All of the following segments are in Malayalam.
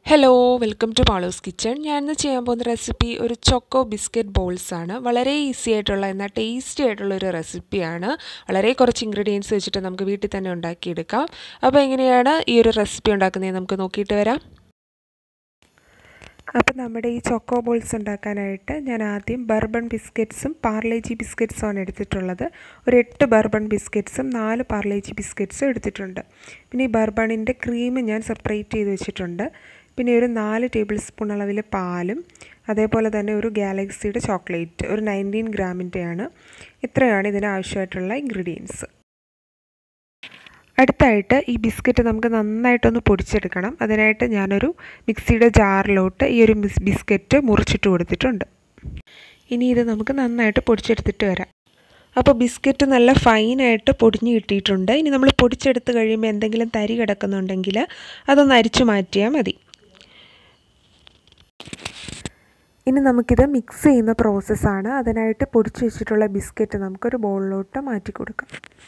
ഹലോ വെൽക്കം ടു പാളോസ് കിച്ചൺ ഞാൻ ഇന്ന് ചെയ്യാൻ പോകുന്ന റെസിപ്പി ഒരു ചൊക്കോ ബിസ്ക്കറ്റ് ബോൾസ് ആണ് വളരെ ഈസി ആയിട്ടുള്ള എന്നാൽ ടേസ്റ്റി ആയിട്ടുള്ള ഒരു റെസിപ്പിയാണ് വളരെ കുറച്ച് ഇൻഗ്രീഡിയൻസ് വെച്ചിട്ട് നമുക്ക് വീട്ടിൽ തന്നെ ഉണ്ടാക്കിയെടുക്കാം അപ്പോൾ എങ്ങനെയാണ് ഈ ഒരു റെസിപ്പി ഉണ്ടാക്കുന്നത് നമുക്ക് നോക്കിയിട്ട് വരാം അപ്പോൾ നമ്മുടെ ഈ ചൊക്കോ ബോൾസ് ഉണ്ടാക്കാനായിട്ട് ഞാൻ ആദ്യം ബർബൺ ബിസ്ക്കറ്റ്സും പാർലേജി ബിസ്ക്കറ്റ്സും ആണ് എടുത്തിട്ടുള്ളത് ഒരു എട്ട് ബർബൺ ബിസ്ക്കറ്റ്സും നാല് പാർലേജി ബിസ്ക്കറ്റ്സും എടുത്തിട്ടുണ്ട് പിന്നെ ഈ ബർബണിൻ്റെ ക്രീം ഞാൻ സെപ്പറേറ്റ് ചെയ്ത് വെച്ചിട്ടുണ്ട് പിന്നെ ഒരു നാല് ടേബിൾ സ്പൂൺ അളവിൽ പാലും അതേപോലെ തന്നെ ഒരു ഗാലക്സിയുടെ ചോക്ലേറ്റ് ഒരു നയൻറ്റീൻ ഗ്രാമിൻ്റെയാണ് ഇത്രയാണ് ഇതിന് ആവശ്യമായിട്ടുള്ള ഇൻഗ്രീഡിയൻസ് അടുത്തായിട്ട് ഈ ബിസ്ക്കറ്റ് നമുക്ക് നന്നായിട്ടൊന്ന് പൊടിച്ചെടുക്കണം അതിനായിട്ട് ഞാനൊരു മിക്സിയുടെ ജാറിലോട്ട് ഈ ഒരു ബിസ്ക്കറ്റ് മുറിച്ചിട്ട് കൊടുത്തിട്ടുണ്ട് ഇനി ഇത് നമുക്ക് നന്നായിട്ട് പൊടിച്ചെടുത്തിട്ട് വരാം അപ്പോൾ ബിസ്ക്കറ്റ് നല്ല ഫൈനായിട്ട് പൊടിഞ്ഞ് കിട്ടിയിട്ടുണ്ട് ഇനി നമ്മൾ പൊടിച്ചെടുത്ത് കഴിയുമ്പോൾ എന്തെങ്കിലും തരി കിടക്കുന്നുണ്ടെങ്കിൽ അതൊന്ന് അരിച്ചു മാറ്റിയാൽ മതി ഇനി നമുക്കിത് മിക്സ് ചെയ്യുന്ന പ്രോസസ്സാണ് അതിനായിട്ട് പൊടിച്ച് വെച്ചിട്ടുള്ള ബിസ്ക്കറ്റ് നമുക്കൊരു ബൗളിലോട്ട് മാറ്റി കൊടുക്കാം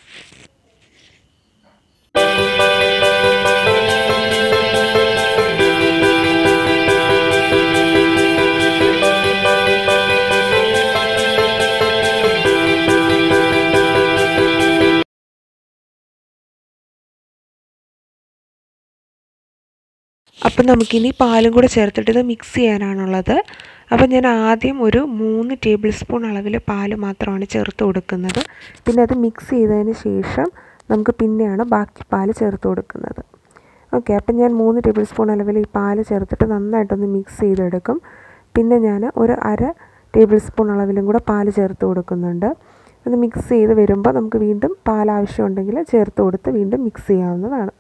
അപ്പം നമുക്കിനി പാലും കൂടെ ചേർത്തിട്ട് ഇത് മിക്സ് ചെയ്യാനാണുള്ളത് അപ്പം ഞാൻ ആദ്യം ഒരു മൂന്ന് ടേബിൾ സ്പൂൺ അളവിൽ പാല് മാത്രമാണ് ചേർത്ത് കൊടുക്കുന്നത് പിന്നെ അത് മിക്സ് ചെയ്തതിന് ശേഷം നമുക്ക് പിന്നെയാണ് ബാക്കി പാല് ചേർത്ത് കൊടുക്കുന്നത് ഓക്കെ അപ്പം ഞാൻ മൂന്ന് ടേബിൾ സ്പൂൺ അളവിൽ ഈ പാല് ചേർത്തിട്ട് നന്നായിട്ടൊന്ന് മിക്സ് ചെയ്തെടുക്കും പിന്നെ ഞാൻ ഒരു അര ടേബിൾ സ്പൂൺ അളവിലും കൂടെ പാല് ചേർത്ത് കൊടുക്കുന്നുണ്ട് അത് മിക്സ് ചെയ്ത് വരുമ്പോൾ നമുക്ക് വീണ്ടും പാൽ ആവശ്യമുണ്ടെങ്കിൽ ചേർത്ത് കൊടുത്ത് വീണ്ടും മിക്സ് ചെയ്യാവുന്നതാണ്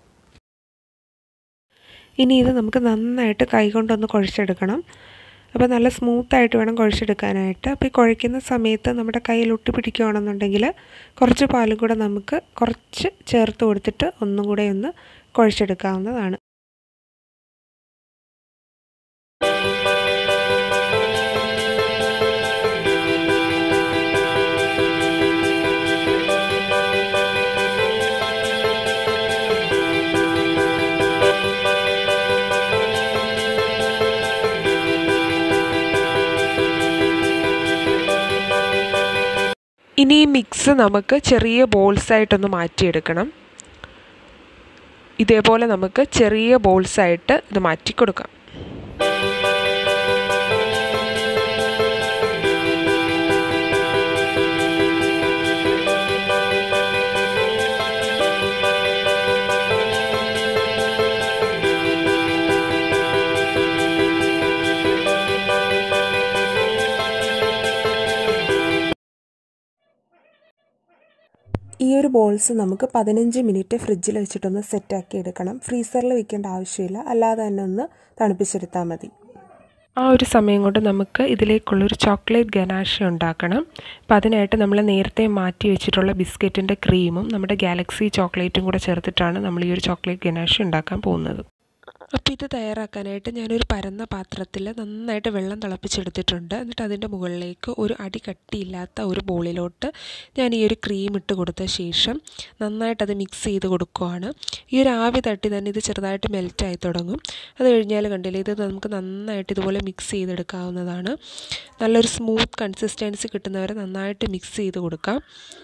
ഇനി ഇത് നമുക്ക് നന്നായിട്ട് കൈകൊണ്ടൊന്ന് കുഴച്ചെടുക്കണം അപ്പോൾ നല്ല സ്മൂത്തായിട്ട് വേണം കുഴച്ചെടുക്കാനായിട്ട് അപ്പോൾ ഈ കുഴയ്ക്കുന്ന സമയത്ത് നമ്മുടെ കയ്യിൽ ഒട്ടി പിടിക്കുകയാണെന്നുണ്ടെങ്കിൽ കുറച്ച് പാലും കൂടെ നമുക്ക് കുറച്ച് ചേർത്ത് കൊടുത്തിട്ട് ഒന്നും കൂടെ ഒന്ന് കുഴച്ചെടുക്കാവുന്നതാണ് ഇനി ഈ മിക്സ് നമുക്ക് ചെറിയ ബോൾസായിട്ടൊന്ന് മാറ്റിയെടുക്കണം ഇതേപോലെ നമുക്ക് ചെറിയ ബോൾസായിട്ട് ഇത് മാറ്റി കൊടുക്കാം ഈ ഒരു ബോൾസ് നമുക്ക് പതിനഞ്ച് മിനിറ്റ് ഫ്രിഡ്ജിൽ വെച്ചിട്ടൊന്ന് സെറ്റാക്കി എടുക്കണം ഫ്രീസറിൽ വെക്കേണ്ട ആവശ്യമില്ല അല്ലാതെ തന്നെ ഒന്ന് തണുപ്പിച്ചെടുത്താൽ മതി ആ ഒരു സമയം കൊണ്ട് നമുക്ക് ഇതിലേക്കുള്ളൊരു ചോക്ലേറ്റ് ഗനാഷ ഉണ്ടാക്കണം അപ്പോൾ അതിനായിട്ട് നമ്മൾ നേരത്തെ മാറ്റി വെച്ചിട്ടുള്ള ബിസ്ക്കറ്റിൻ്റെ ക്രീമും നമ്മുടെ ഗാലക്സി ചോക്ലേറ്റും കൂടെ ചേർത്തിട്ടാണ് നമ്മൾ ഈ ഒരു ചോക്ലേറ്റ് ഗനാഷ ഉണ്ടാക്കാൻ പോകുന്നത് അപ്പോൾ ഇത് തയ്യാറാക്കാനായിട്ട് ഞാനൊരു പരന്ന പാത്രത്തിൽ നന്നായിട്ട് വെള്ളം തിളപ്പിച്ചെടുത്തിട്ടുണ്ട് എന്നിട്ട് അതിൻ്റെ മുകളിലേക്ക് ഒരു അടി കട്ടിയില്ലാത്ത ഒരു ബോളിലോട്ട് ഞാൻ ഈ ഒരു ക്രീം ഇട്ട് കൊടുത്ത ശേഷം നന്നായിട്ട് അത് മിക്സ് ചെയ്ത് കൊടുക്കുവാണ് ഈ ഒരു ആവി തട്ടി തന്നെ ഇത് ചെറുതായിട്ട് മെൽറ്റായി തുടങ്ങും അത് കഴിഞ്ഞാൽ കണ്ടില്ലേ ഇത് നമുക്ക് നന്നായിട്ട് ഇതുപോലെ മിക്സ് ചെയ്തെടുക്കാവുന്നതാണ് നല്ലൊരു സ്മൂത്ത് കൺസിസ്റ്റൻസി കിട്ടുന്നവരെ നന്നായിട്ട് മിക്സ് ചെയ്ത് കൊടുക്കാം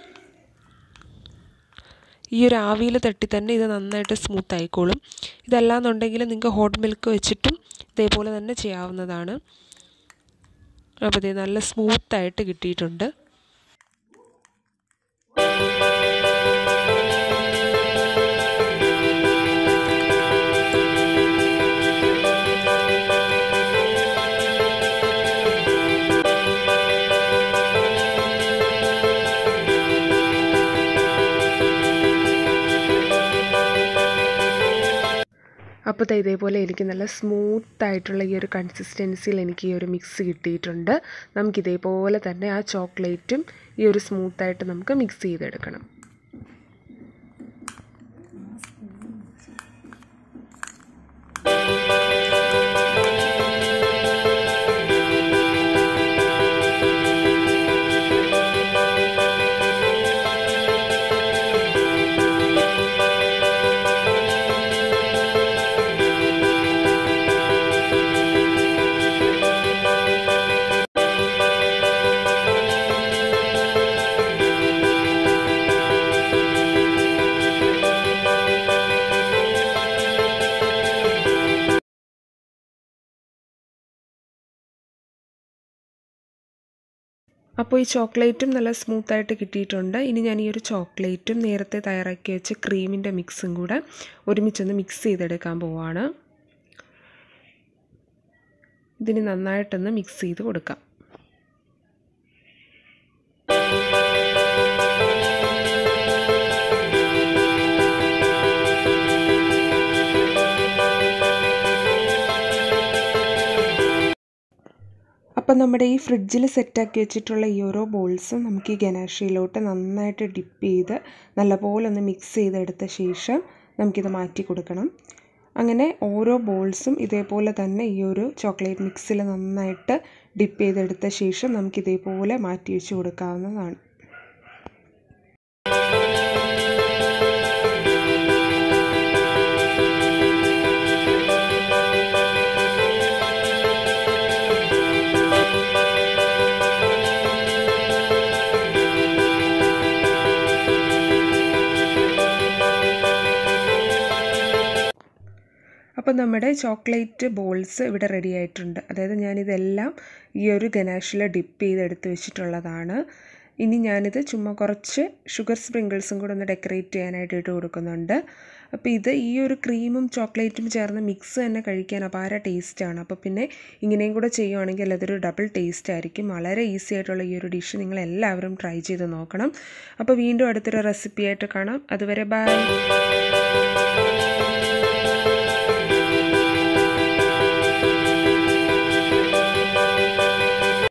ഈ ഒരു ആവിയിൽ തട്ടി തന്നെ ഇത് നന്നായിട്ട് സ്മൂത്ത് ആയിക്കോളും ഇതല്ലാന്നുണ്ടെങ്കിൽ നിങ്ങൾക്ക് ഹോട്ട് മിൽക്ക് വെച്ചിട്ടും ഇതേപോലെ തന്നെ ചെയ്യാവുന്നതാണ് അപ്പോൾ ഇത് നല്ല സ്മൂത്തായിട്ട് കിട്ടിയിട്ടുണ്ട് അപ്പോൾ ഇതേപോലെ എനിക്ക് നല്ല സ്മൂത്ത് ആയിട്ടുള്ള ഈ ഒരു കൺസിസ്റ്റൻസിയിൽ എനിക്ക് ഈ ഒരു മിക്സ് കിട്ടിയിട്ടുണ്ട് നമുക്ക് ഇതേപോലെ തന്നെ ആ ചോക്ലേറ്റും ഈ ഒരു സ്മൂത്തായിട്ട് നമുക്ക് മിക്സ് ചെയ്തെടുക്കണം അപ്പോൾ ഈ ചോക്ലേറ്റും നല്ല സ്മൂത്തായിട്ട് കിട്ടിയിട്ടുണ്ട് ഇനി ഞാൻ ഈ ഒരു ചോക്ലേറ്റും നേരത്തെ തയ്യാറാക്കി വെച്ച ക്രീമിൻ്റെ മിക്സും കൂടെ ഒരുമിച്ചൊന്ന് മിക്സ് ചെയ്തെടുക്കാൻ പോവാണ് ഇതിന് നന്നായിട്ടൊന്ന് മിക്സ് ചെയ്ത് കൊടുക്കാം അപ്പം നമ്മുടെ ഈ ഫ്രിഡ്ജിൽ സെറ്റാക്കി വെച്ചിട്ടുള്ള ഈ ഓരോ ബോൾസും നമുക്ക് ഈ ഗനാഷയിലോട്ട് നന്നായിട്ട് ഡിപ്പ് ചെയ്ത് നല്ലപോലെ ഒന്ന് മിക്സ് ചെയ്തെടുത്ത ശേഷം നമുക്കിത് മാറ്റി കൊടുക്കണം അങ്ങനെ ഓരോ ബോൾസും ഇതേപോലെ തന്നെ ഈ ഒരു ചോക്ലേറ്റ് മിക്സിൽ നന്നായിട്ട് ഡിപ്പ് ചെയ്തെടുത്ത ശേഷം നമുക്കിതേപോലെ മാറ്റി വെച്ച് കൊടുക്കാവുന്നതാണ് അപ്പോൾ നമ്മുടെ ചോക്ലേറ്റ് ബോൾസ് ഇവിടെ റെഡി ആയിട്ടുണ്ട് അതായത് ഞാനിതെല്ലാം ഈ ഒരു ഗനാഷിൽ ഡിപ്പ് ചെയ്തെടുത്ത് വെച്ചിട്ടുള്ളതാണ് ഇനി ഞാനിത് ചുമ്മാ കുറച്ച് ഷുഗർ സ്പ്രിങ്കിൾസും കൂടെ ഒന്ന് ഡെക്കറേറ്റ് ചെയ്യാനായിട്ട് ഇട്ട് കൊടുക്കുന്നുണ്ട് അപ്പോൾ ഇത് ഈ ഒരു ക്രീമും ചോക്ലേറ്റും ചേർന്ന് മിക്സ് തന്നെ കഴിക്കാൻ അപാര ടേസ്റ്റാണ് അപ്പോൾ പിന്നെ ഇങ്ങനെയും കൂടെ ചെയ്യുവാണെങ്കിൽ അതൊരു ഡബിൾ ടേസ്റ്റ് ആയിരിക്കും വളരെ ഈസി ആയിട്ടുള്ള ഈ ഒരു ഡിഷ് നിങ്ങൾ എല്ലാവരും ട്രൈ ചെയ്ത് നോക്കണം അപ്പോൾ വീണ്ടും അടുത്തൊരു റെസിപ്പി ആയിട്ട് കാണാം അതുവരെ ബൈ